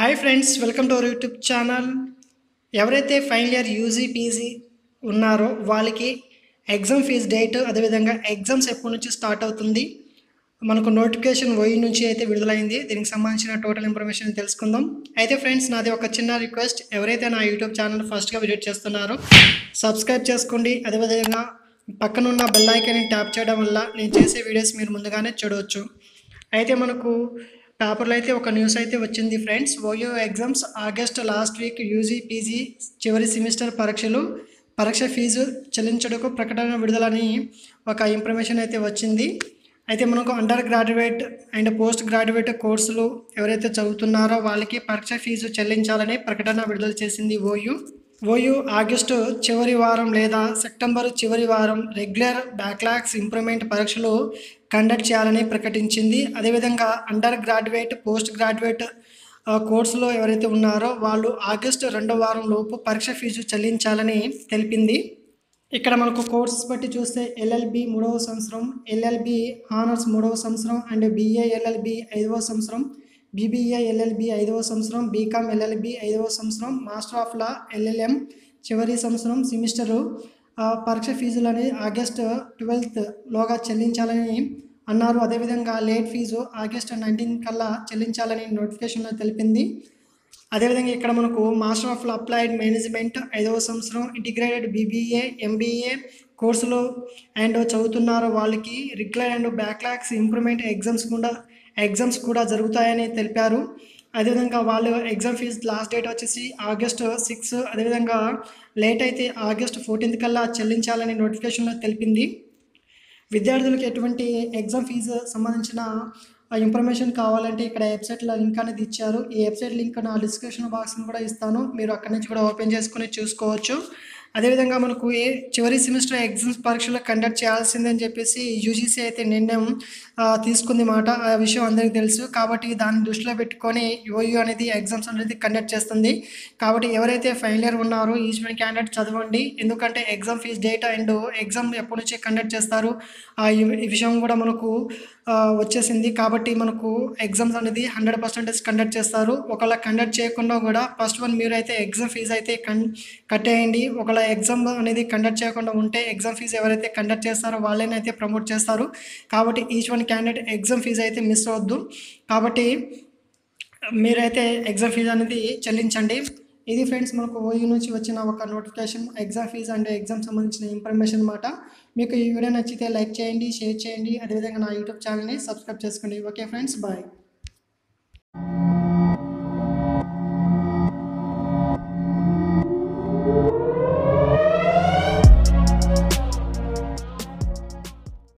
hi friends welcome to our YouTube channel ఎవరైతే final year UG PG ఉన్నారో వాళ్ళకి exam fee date అదేవిధంగా exams ఎప్పటి నుంచి స్టార్ట్ అవుతుంది మనకు నోటిఫికేషన్ ఓయి నుంచి అయితే విడుదలైంది దీనికి సంబంధించిన టోటల్ ఇన్ఫర్మేషన్ తెలుసుకుందాం అయితే ఫ్రెండ్స్ నాది ఒక చిన్న రిక్వెస్ట్ ఎవరైతే నా యూట్యూబ్ ఛానల్ ఫస్ట్గా విజిట్ చేస్తున్నారో సబ్స్క్రైబ్ చేసుకోండి అదేవిధంగా పక్కనున్న బెల్ ఐకాన్ని ట్యాప్ చేయడం వల్ల నేను చేసే వీడియోస్ మీరు ముందుగానే చూడవచ్చు అయితే మనకు పేపర్లో అయితే ఒక న్యూస్ అయితే వచ్చింది friends OU exams August last week UG PG చివరి సెమిస్టర్ పరీక్షలు పరీక్ష ఫీజు చెల్లించడానికి ప్రకటన విడుదలని ఒక ఇన్ఫర్మేషన్ అయితే వచ్చింది అయితే మనకు undergraduate and postgraduate కోర్సులు ఎవరైతే చదువుతున్నారో వాళ్ళకి పరీక్ష ఫీజు చెల్లించాలని ప్రకటన విడుదల చేసింది ఓయూ ఓయూ ఆగస్టు చివరి వారం లేదా సెప్టెంబర్ చివరి వారం రెగ్యులర్ బ్యాక్లాగ్స్ ఇంప్రూవ్మెంట్ పరీక్షలు కండక్ట్ చేయాలని ప్రకటించింది అదేవిధంగా అండర్ గ్రాడ్యుయేట్ పోస్ట్ గ్రాడ్యుయేట్ ఆ, కోర్సులో ఎవరైతే ఉన్నారో వాళ్ళు ఆగస్టు రెండో వారం లోపు పరీక్ష ఫీజు చెల్లించాలని తెలిపింది ఇక్కడ మనకు కోర్సెస్ బట్టి చూస్తే ఎల్ఎల్బి మూడవ సంవత్సరం ఎల్ఎల్బి హానర్స్ మూడవ సంవత్సరం అండ్ బిఏ ఎల్ఎల్బి ఐదవ సంవత్సరం బీబీఏ ఎల్ఎల్బి ఐదవ సంవత్సరం బీకామ్ ఎల్ఎల్బి ఐదవ సంవత్సరం మాస్టర్ ఆఫ్ లా ఎల్ఎల్ఎం చివరి సంవత్సరం సెమిస్టరు ఆ, పరీక్ష ఫీజులని ఆగస్ట్ ట్వెల్త్ లోగా చెల్లించాలని అన్నారు అదేవిధంగా లేట్ ఫీజు ఆగస్ట్ నైన్టీన్ కల్లా చెల్లించాలని నోటిఫికేషన్లో తెలిపింది అదేవిధంగా ఇక్కడ మనకు మాస్టర్ ఆఫ్ అప్లైడ్ మేనేజ్మెంట్ ఐదవ సంవత్సరం ఇంటిగ్రేటెడ్ బీబీఏ ఎంబీఏ కోర్సులో అండ్ చదువుతున్నారు వాళ్ళకి regular and backlogs improvement exams కూడా ఎగ్జామ్స్ కూడా జరుగుతాయని తెలిపారు అదేవిధంగా వాళ్ళు ఎగ్జామ్ ఫీజ్ లాస్ట్ డేట్ వచ్చేసి ఆగస్ట్ సిక్స్ అదేవిధంగా లేట్ అయితే ఆగస్ట్ ఫోర్టీన్త్ కల్లా చెల్లించాలని నోటిఫికేషన్లో తెలిపింది విద్యార్థులకు ఎటువంటి ఎగ్జామ్ ఫీజు సంబంధించిన ఇన్ఫర్మేషన్ కావాలంటే ఇక్కడ వెబ్సైట్లో లింక్ అనేది ఇచ్చారు ఈ వెబ్సైట్ లింక్ నా డిస్క్రిప్షన్ బాక్స్ని కూడా ఇస్తాను మీరు అక్కడి నుంచి కూడా ఓపెన్ చేసుకుని చూసుకోవచ్చు అదేవిధంగా మనకు ఏ చివరి సెమిస్టర్ ఎగ్జామ్స్ పరీక్షలు కండక్ట్ చేయాల్సిందని చెప్పేసి యూజీసీ అయితే నిర్ణయం ఆ, తీసుకుంది మాట ఆ విషయం అందరికీ తెలుసు కాబట్టి దాన్ని దృష్టిలో పెట్టుకొని యోయూ అనేది ఎగ్జామ్స్ అనేది కండక్ట్ చేస్తుంది కాబట్టి ఎవరైతే ఫైనల్ ఇయర్ ఉన్నారో ఈచ్ వన్ క్యాండిడేట్ చదవండి ఎందుకంటే exam fee date and exam ఎప్పటి నుంచి కండక్ట్ చేస్తారు ఆ ఈ- ఈ విషయం కూడా మనకు ఆ, వచ్చేసింది కాబట్టి మనకు ఎగ్జామ్స్ అనేది హండ్రెడ్ పర్సెంటేజ్ కండక్ట్ చేస్తారు ఒకవేళ కండక్ట్ చేయకుండా కూడా ఫస్ట్ వన్ మీరు అయితే ఎగ్జామ్ ఫీజు అయితే కన్ కట్టేయండి ఒకవేళ ఎగ్జామ్ అనేది కండక్ట్ చేయకుండా ఉంటే ఎగ్జామ్ ఫీజు ఎవరైతే కండక్ట్ చేస్తారో వాళ్ళని అయితే ప్రమోట్ చేస్తారు కాబట్టి each one candidate exam fee అయితే మిస్ అవ్వద్దు కాబట్టి మీరైతే ఎగ్జామ్ ఫీజు అనేది చెల్లించండి ఇది ఫ్రెండ్స్ మనకు ఓయూ నుంచి వచ్చిన ఒక notification exam fee and exam సంబంధించిన ఇన్ఫర్మేషన్ అనమాట మీకు ఈ వీడియో నచ్చితే లైక్ చేయండి షేర్ చేయండి అదేవిధంగా నా యూట్యూబ్ ఛానల్ని సబ్స్క్రైబ్ చేసుకోండి ఓకే ఫ్రెండ్స్ బాయ్